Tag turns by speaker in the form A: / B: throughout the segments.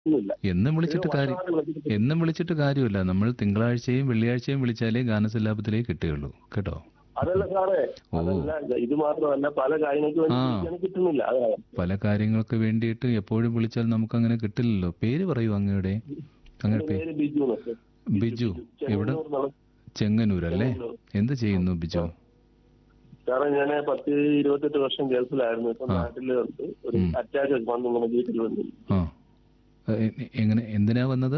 A: ഒന്നുമില്ല
B: എന്നും വിളിച്ചിട്ട് കാര്യം എന്നും വിളിച്ചിട്ട് കാര്യമില്ല നമ്മൾ തിങ്കളാഴ്ചയും വെള്ളിയാഴ്ചയും വിളിച്ചാലേ ഗാനസല്ലാപത്തിലേക്ക് കിട്ടുകയുള്ളൂ കേട്ടോ
A: അതല്ല സാറേ
B: ഓ.
A: അതല്ല ഇത് മാത്രമല്ല പല കാര്യങ്ങൾക്ക് വേണ്ടി
B: ആ.
A: വിളിക്കാൻ കിട്ടുന്നില്ല അതാണ്
B: പല കാര്യങ്ങൾക്ക് വേണ്ടിയിട്ട് എപ്പോഴും വിളിച്ചാൽ നമുക്ക് അങ്ങനെ കിട്ടില്ലല്ലോ പേര് പറയൂ അങ്ങയുടെ അങ്ങയുടെ
A: എന്റെ
B: പേര്
A: പേര് ബിജു എന്നൊക്കെ.
B: ബിജു എവിടെ
A: ചെങ്ങന്നൂർ എന്നുള്ള-
B: ചെങ്ങന്നൂർ അല്ലേ എന്ത് ചെയ്യുന്നു ബിജു
A: സാറേ ഞാൻ പത്ത് ഇരുപത്തെട്ട് വർഷം ഗൾഫിലായിരുന്നു ഇപ്പൊ
B: ആ.
A: നാട്ടില് വന്ന് ഒരു
B: ഉം.
A: അറ്റാക്ക് വന്ന് ഇങ്ങനെ വീട്ടിൽ വന്നു
B: ആ എ- എ- എങ്ങനെ എന്തിനാ വന്നത്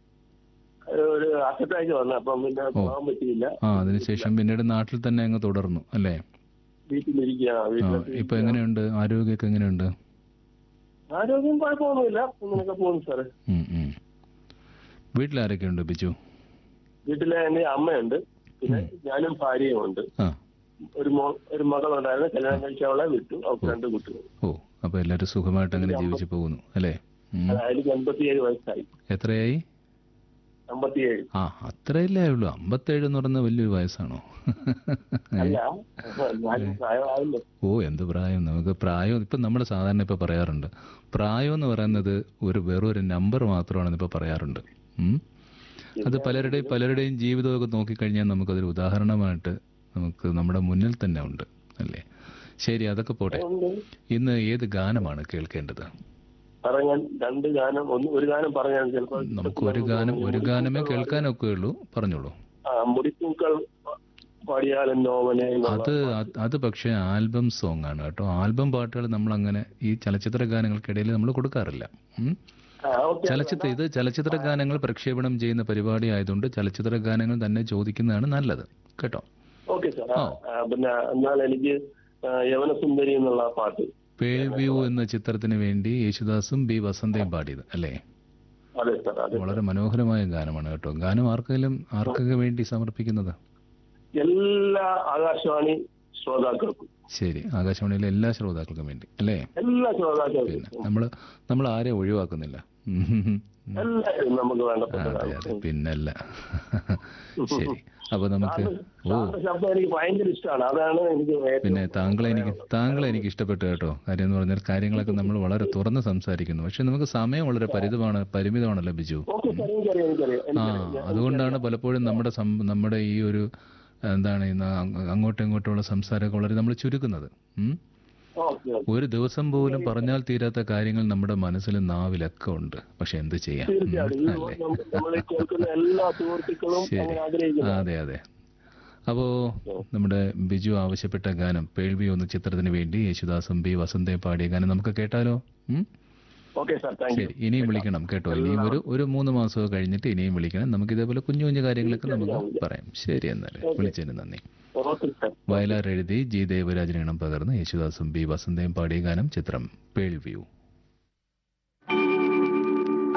A: ഒരു അറ്റാക്ക് വന്നു അപ്പം പിന്നെ പോകാൻ പറ്റിയില്ല
B: ആ അതിനുശേഷം പിന്നീട് നാട്ടിൽ തന്നെ അങ്ങ് തുടർന്നു അല്ലേ
A: വീട്ടിലിരിക്കുക
B: ആ
A: വീട്ടിൽ
B: ഇപ്പൊ എങ്ങനെയുണ്ട് ആരോഗ്യമൊക്കെ എങ്ങനെയുണ്ട്
A: ആരോഗ്യം കുഴപ്പമൊന്നുമില്ല ഇങ്ങനെയൊക്കെ പോകുന്നു സാറേ
B: ഉം, ഉം. വീട്ടിലാരൊക്കെ ഉണ്ട് ബിജു
A: വീട്ടിലെ എന്റെ അമ്മയുണ്ട് പിന്നെ ഞാനും ഭാര്യയും ഉണ്ട്
B: ആ
A: ഒരു മോ ഒരു മകളുണ്ടായിരുന്നു കല്യാണം കഴിച്ച അവളെ വിട്ടു അവൾക്ക് രണ്ട് കുട്ടികൾ
B: ഓ അപ്പൊ എല്ലാവരും സുഖമായിട്ട് അങ്ങനെ ജീവിച്ചു പോകുന്നു അല്ലേ ഉം.
A: അതിലേക്ക് എൺപത്തിയേഴ് വയസ്സായി
B: എത്രയായി
A: അമ്പത്തിയേഴ്
B: ആ അത്രയല്ലേ ഉള്ളൂ അമ്പത്തേഴ് എന്ന് പറയുന്നത് വലിയൊരു വയസ്സാണോ
A: അല്ല എന്നാലും പ്രായമായല്ലോ
B: ഓ എന്ത് പ്രായം നമുക്ക് പ്രായം ഇപ്പം നമ്മൾ സാധാരണ ഇപ്പോൾ പറയാറുണ്ട് പ്രായം എന്ന് പറയുന്നത് ഒരു വെറും ഒരു നമ്പർ മാത്രമാണെന്ന് ഇപ്പോൾ പറയാറുണ്ട് ഉം. അത് പലരുടെയും പലരുടെയും ജീവിതമൊക്കെ നോക്കിക്കഴിഞ്ഞാൽ നമുക്കതൊരു ഉദാഹരണമായിട്ട് നമുക്ക് നമ്മുടെ മുന്നിൽ തന്നെ ഉണ്ട് അല്ലേ ശരി അതൊക്കെ പോട്ടെ
A: ഉണ്ട്.
B: ഇന്ന് ഏത് ഗാനമാണ് കേൾക്കേണ്ടത്
A: പറയാൻ രണ്ട് ഗാനം ഒന്ന് ഒരു ഗാനം പറയാൻ ചിലപ്പോൾ
B: നമുക്ക് ഒരു ഗാനം ഒരു ഗാനമേ കേൾക്കാനൊക്കെ ഉള്ളൂ പറഞ്ഞോളൂ
A: ആ, മുടിപ്പൂക്കൾ പാടിയാലും നോവനെ
B: അത് അത് അത് പക്ഷേ ആൽബം സോങ് ആണ് കേട്ടോ ആൽബം പാട്ടുകൾ നമ്മൾ അങ്ങനെ ഈ ചലച്ചിത്ര ഗാനങ്ങൾക്കിടയിൽ നമ്മൾ കൊടുക്കാറില്ല ഉം. ചലച്ചിത്ര ഇത് ചലച്ചിത്ര ഗാനങ്ങൾ പ്രക്ഷേപണം ചെയ്യുന്ന പരിപാടി ആയതുകൊണ്ട് ചലച്ചിത്ര ഗാനങ്ങൾ തന്നെ ചോദിക്കുന്നതാണ് നല്ലത് കേട്ടോ
A: ഓക്കെ സാർ ആ, ആ, പിന്നെ എന്നാൽ എനിക്ക് ആ, യവനസുന്ദരി എന്നുള്ള പാട്ട്
B: പേവ്യൂ എന്ന ചിത്രത്തിന് വേണ്ടി യേശുദാസും ബി വസന്തയും പാടിയത് അല്ലേ
A: അതെ സാർ അതെ
B: വളരെ മനോഹരമായ ഗാനമാണ് കേട്ടോ ഗാനം ആർക്കെങ്കിലും ആർക്കൊക്കെ വേണ്ടി സമർപ്പിക്കുന്നത്
A: എല്ലാ ആകാശവാണി ശ്രോതാക്കൾക്കും
B: ശരി ആകാശവാണിയിലെ എല്ലാ ശ്രോതാക്കൾക്കും വേണ്ടി അല്ലേ
A: എല്ലാ
B: പിന്നെ
A: ശ്രോതാക്കൾക്കും
B: നമ്മൾ നമ്മൾ ആരെയും ഒഴിവാക്കുന്നില്ല ഉം.
A: എല്ലാവരും നമുക്ക്
B: അതെ
A: വേണ്ടപ്പെട്ടതാണ്
B: അതെ പിന്നല്ല ശരി അപ്പൊ നമുക്ക് ഓ
A: സാറിന്റെ ശബ്ദം എനിക്ക് ഭയങ്കര ഇഷ്ടമാണ് അതാണ് എനിക്ക് ഏറ്റവും
B: പിന്നെ താങ്കളെ എനിക്ക് താങ്കളെ എനിക്ക് ഇഷ്ടപ്പെട്ടു കേട്ടോ കാര്യം എന്ന് പറഞ്ഞാൽ കാര്യങ്ങളൊക്കെ നമ്മൾ വളരെ തുറന്ന് സംസാരിക്കുന്നു പക്ഷെ നമുക്ക് സമയം വളരെ പരിമിതമാണ് പരിമിതമാണല്ലോ ബിജു
A: ഓക്കെ സാർ എനിക്കറിയാം എനിക്കറിയാം
B: ആ
A: എനിക്കറിയാം
B: അതുകൊണ്ടാണ് പലപ്പോഴും നമ്മുടെ സം- നമ്മുടെ ഈ ഒരു എന്താണ് ഇന്ന് അങ്ങ് അങ്ങോട്ടും ഇങ്ങോട്ടുമുള്ള സംസാരമൊക്കെ വളരെ നമ്മൾ ചുരുക്കുന്നത് ഉം?
A: ഓക്കെ ഓക്കെ
B: ഒരു ദിവസം പോലും പറഞ്ഞാൽ തീരാത്ത കാര്യങ്ങൾ നമ്മുടെ മനസ്സിലും നാവിലൊക്കെ ഉണ്ട് പക്ഷെ എന്ത് ചെയ്യാം ഉം,
A: തീർച്ചയായിട്ടും ഈ
B: അല്ലേ
A: നമ്മ- നമ്മളെ കേൾക്കുന്ന എല്ലാ സുഹൃത്തുക്കളും
B: ശരി
A: അങ്ങനെ ആഗ്രഹിക്കുന്നു
B: അതെ അതെ അപ്പോ നമ്മുടെ ബിജു ആവശ്യപ്പെട്ട ഗാനം പേൾവി എന്ന ചിത്രത്തിന് വേണ്ടി യേശുദാസും ബി വസന്തയും പാടിയ ഗാനം നമുക്ക് കേട്ടാലോ ഉം?
A: ഓക്കെ സാർ താങ്ക് യു
B: ശരി ഇനിയും വിളിക്കണം കേട്ടോ ഇനിയും ഒരു ഒരു മൂന്ന് മാസമൊക്കെ കഴിഞ്ഞിട്ട് ഇനിയും വിളിക്കണം നമുക്ക് ഇതേപോലെ കുഞ്ഞു കുഞ്ഞു കാര്യങ്ങളൊക്കെ നമുക്ക് പറയാം ശരി എന്നാൽ വിളിച്ചതിന് നന്ദി
A: ഓക്കെ സാർ
B: വയലാർ എഴുതി ജി ദേവരാജൻ ഇണം പകർന്ന് യേശുദാസും ബി വസന്തയും പാടിയ ഗാനം ചിത്രം പേൾവ്യൂ